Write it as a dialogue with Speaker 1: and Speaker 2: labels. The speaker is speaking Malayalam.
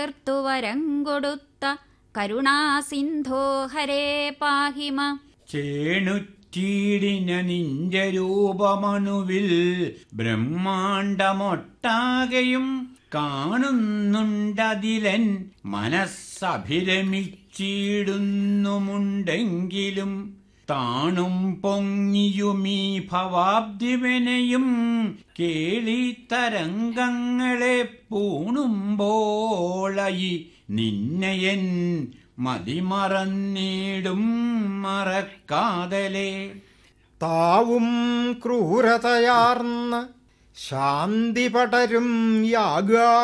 Speaker 1: വരം കൊടുത്ത കരുണാസിന്ധോ ഹരേ പാഹിമ
Speaker 2: ചേണുറ്റീടിന നിന്റെ രൂപമണുവിൽ ബ്രഹ്മാണ്ടമൊട്ടാകെയും കാണുന്നുണ്ടതിലൻ മനസ്സഭിരമിച്ചിടുന്നുമുണ്ടെങ്കിലും താണും പൊങ്ങിയുമീ ഭവാബ്ദിവനെയും കേളിത്തരംഗങ്ങളെ പൂണുമ്പോളയി നിന്നയൻ മതിമറന്നിടും മറക്കാതലേ
Speaker 3: താവും ക്രൂരതയാർന്ന ശാന്തി പടരും യാഗാ